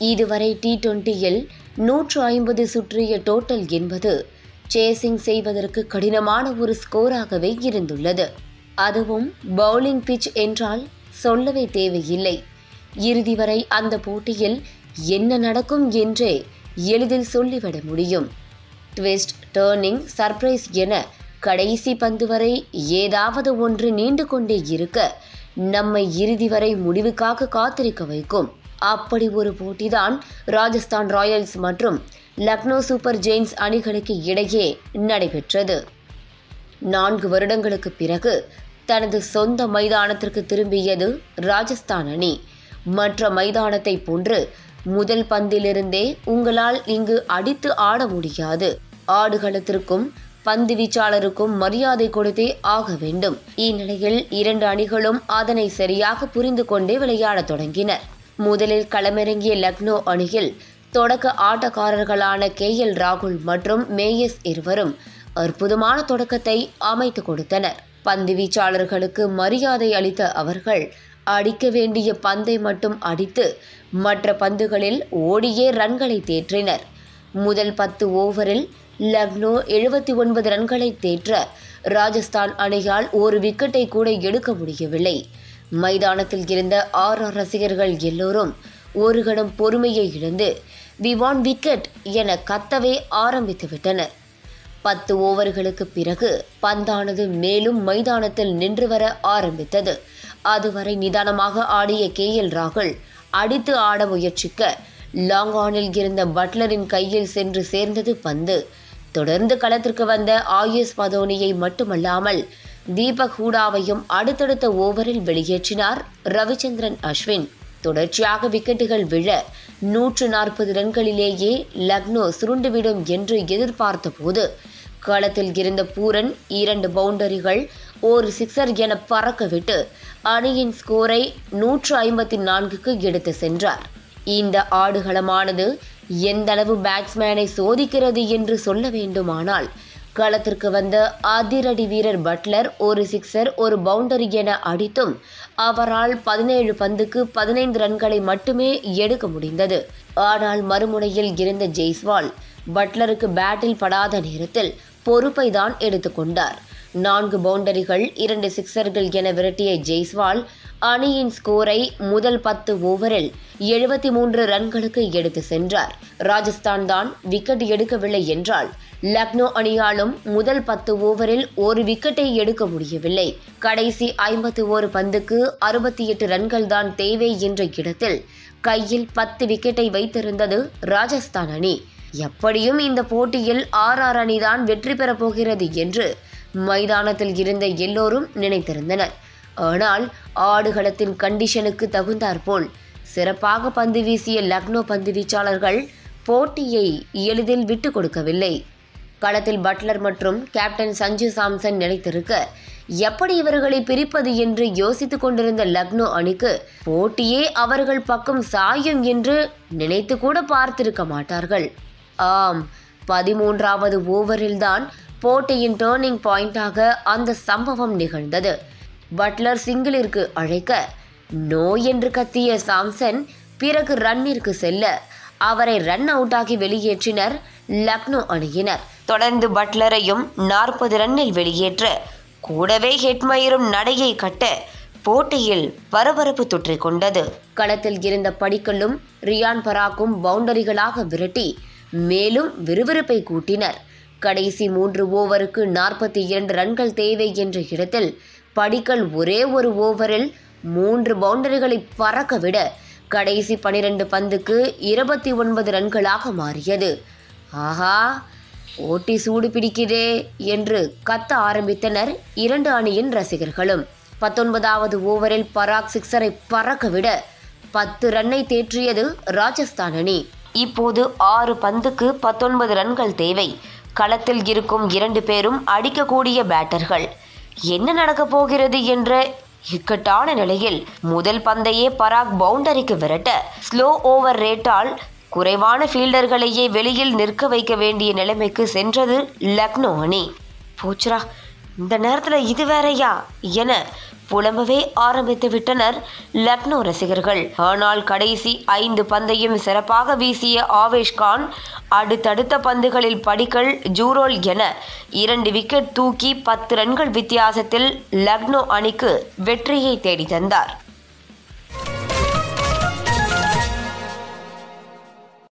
இதுவரை டி டுவெண்ட்டியில் நூற்று ஐம்பது சுற்றிய டோட்டல் என்பது சேசிங் செய்வதற்கு கடினமான ஒரு ஸ்கோராகவே இருந்துள்ளது அதுவும் பவுலிங் பிட்ச் என்றால் சொல்லவே தேவையில்லை இறுதி வரை அந்த போட்டியில் என்ன நடக்கும் என்றே எளிதில் சொல்லிவிட முடியும் ட்விஸ்ட் டேர்னிங் சர்ப்ரைஸ் என கடைசி பந்து வரை ஏதாவது ஒன்று நீண்டு கொண்டே இருக்க நம்மை இறுதி வரை முடிவுக்காக காத்திருக்க வைக்கும் அப்படி ஒரு போட்டிதான் ராஜஸ்தான் ராயல்ஸ் மற்றும் லக்னோ சூப்பர் ஜெயின்ஸ் அணிகளுக்கு இடையே நடைபெற்றது நான்கு வருடங்களுக்கு பிறகு தனது சொந்த மைதானத்திற்கு திரும்பியது ராஜஸ்தான் அணி மற்ற மைதானத்தை போன்று முதல் பந்திலிருந்தே உங்களால் இங்கு அடித்து ஆட முடியாது ஆடுகளத்திற்கும் பந்து வீச்சாளருக்கும் மரியாதை கொடுத்தே ஆக வேண்டும் இந்நிலையில் இரண்டு அணிகளும் அதனை சரியாக புரிந்து கொண்டே விளையாடத் தொடங்கினர் முதலில் களமிறங்கிய லக்னோ அணியில் தொடக்க ஆட்டக்காரர்களான கே எல் ராகுல் மற்றும் மேயஸ் இருவரும் அற்புதமான தொடக்கத்தை அமைத்து கொடுத்தனர் பந்து வீச்சாளர்களுக்கு மரியாதை அளித்த அவர்கள் அடிக்க வேண்டிய பந்தை மட்டும் அடித்து மற்ற பந்துகளில் ஓடியே ரன்களை தேற்றினர் முதல் பத்து ஓவரில் லக்னோ எழுபத்தி ஒன்பது ரன்களை தேற்ற ராஜஸ்தான் அணியால் ஒரு விக்கெட்டை கூட எடுக்க முடியவில்லை மைதானத்தில் இருந்த ஆறு ரசிகர்கள் எல்லோரும் ஒரு கணம் பொறுமையை இழந்து வி வான் விக்கெட் என கத்தவே ஆரம்பித்து விட்டனர் பத்து ஓவர்களுக்கு பிறகு பந்தானது மேலும் மைதானத்தில் நின்று வர ஆரம்பித்தது அதுவரை நிதானமாக ஆடிய கே எல் ராகுல் அடித்து ஆட முயற்சிக்க லாங் ஆனில் இருந்த பட்லரின் கையில் சென்று சேர்ந்தது பந்து தொடர்ந்து களத்திற்கு வந்த ஆயுஷ் பதோனியை மட்டுமல்லாமல் தீபக் ஹூடாவையும் அடுத்தடுத்த ஓவரில் வெளியேற்றினார் ரவிச்சந்திரன் அஸ்வின் தொடர்ச்சியாக விக்கெட்டுகள் விழ நூற்று நாற்பது ரன்களிலேயே லக்னோ சுருண்டுவிடும் என்று எதிர்பார்த்த போது களத்தில் இருந்த பூரன் இரண்டு பவுண்டரிகள் ஒரு சிக்ஸர் என பறக்கவிட்டு அணியின் ஸ்கோரை நூற்று ஐம்பத்தி நான்குக்கு எடுத்து சென்றார் இந்த ஆடுகளமானது எந்தளவு பேட்ஸ்மேனை சோதிக்கிறது என்று சொல்ல வேண்டுமானால் களத்திற்கு வந்த அதிரடி வீரர் பட்லர் ஒரு சிக்ஸர் ஒரு பவுண்டரி என அடித்தும் அவரால் பதினேழு பந்துக்கு பதினைந்து ரன்களை மட்டுமே எடுக்க முடிந்தது ஆனால் மறுமுனையில் இருந்த ஜெய்ஸ்வால் பட்லருக்கு பேட்டில் படாத நேரத்தில் பொறுப்பை தான் எடுத்துக்கொண்டார் நான்கு பவுண்டரிகள் இரண்டு சிக்சர்கள் என விரட்டிய ஜெய்ஸ்வால் அணியின் ஸ்கோரை முதல் பத்து ஓவரில் எழுபத்தி மூன்று ரன்களுக்கு எடுத்து சென்றார் ராஜஸ்தான் தான் விக்கெட் எடுக்கவில்லை என்றால் லக்னோ அணியாலும் முதல் பத்து ஓவரில் ஒரு விக்கெட்டை எடுக்க முடியவில்லை கடைசி ஐம்பத்தி ஓரு பந்துக்கு அறுபத்தி எட்டு ரன்கள் தான் தேவை என்ற இடத்தில் கையில் பத்து விக்கெட்டை வைத்திருந்தது ராஜஸ்தான் அணி எப்படியும் இந்த போட்டியில் ஆர்ஆர் அணிதான் வெற்றி பெறப் போகிறது என்று மைதானத்தில் இருந்த எல்லோரும் நினைத்திருந்தனர் ஆனால் ஆடுகளத்தின் கண்டிஷனுக்கு தகுந்தாற்போல் சிறப்பாக பந்து வீசிய லக்னோ பந்து வீச்சாளர்கள் போட்டியை எளிதில் விட்டு கொடுக்கவில்லை களத்தில் பட்லர் மற்றும் கேப்டன் சஞ்சு சாம்சன் நிலைத்திருக்க எப்படி இவர்களை பிரிப்பது என்று யோசித்துக் கொண்டிருந்த லக்னோ அணிக்கு போட்டியே அவர்கள் பக்கம் சாயும் என்று நினைத்து கூட பார்த்திருக்க மாட்டார்கள் ஆம் பதிமூன்றாவது ஓவரில்தான் போட்டியின் டேர்னிங் பாயிண்டாக அந்த சம்பவம் நிகழ்ந்தது பட்லர் சிங்கிளிற்கு அழைக்க நோ என்று கத்திய சாம்சன் பிறகு ரன்னிற்கு செல்ல அவரை ரன் அவுட்டாகி வெளியேற்றினர் லக்னோ அணியினர் தொடர்ந்து பட்லரையும் நாற்பது ரன்னில் வெளியேற்ற கூடவே ஹெட்மயரும் நடையை கட்ட போட்டியில் பரபரப்பு தொற்றிக் கொண்டது களத்தில் இருந்த படிக்கல்லும் ரியான் பராக்கும் பவுண்டரிகளாக விரட்டி மேலும் விறுவிறுப்பை கூட்டினர் கடைசி மூன்று ஓவருக்கு நாற்பத்தி இரண்டு ரன்கள் தேவை என்ற இடத்தில் படிக்கல் ஒரே ஒரு ஓவரில் மூன்று பவுண்டரிகளை பறக்க விட கடைசி பனிரெண்டு பந்துக்கு இருபத்தி ஒன்பது ரன்களாக மாறியது ஆஹா போட்டி சூடு பிடிக்கிறே என்று கத்த ஆரம்பித்தனர் இரண்டு அணியின் ரசிகர்களும் பத்தொன்பதாவது ஓவரில் பராக் சிக்ஸரை பறக்க விட பத்து ரன்னை தேற்றியது ராஜஸ்தான் அணி இப்போது ஆறு பந்துக்கு பத்தொன்பது ரன்கள் தேவை களத்தில் இருக்கும் இரண்டு பேரும் அடிக்கக்கூடிய பேட்டர்கள் என்ன நடக்கப் போகிறது என்ற இக்கட்டான நிலையில் முதல் பந்தையே பராக் பவுண்டரிக்கு விரட்ட ஸ்லோ ஓவர் ரேட்டால் குறைவான ஃபீல்டர்களையே வெளியில் நிற்க வைக்க வேண்டிய நிலைமைக்கு சென்றது லக்னோ அணி போச்சுரா இந்த நேரத்தில் இது வேறையா என புலம்பவே ஆரம்பித்து விட்டனர் லக்னோ ரசிகர்கள் ஆனால் கடைசி ஐந்து பந்தையும் சிறப்பாக வீசிய ஆவேஷ் கான் அடுத்தடுத்த பந்துகளில் படிக்கல் ஜூரோல் என இரண்டு விக்கெட் தூக்கி பத்து ரன்கள் வித்தியாசத்தில் லக்னோ அணிக்கு வெற்றியை தேடி தந்தார்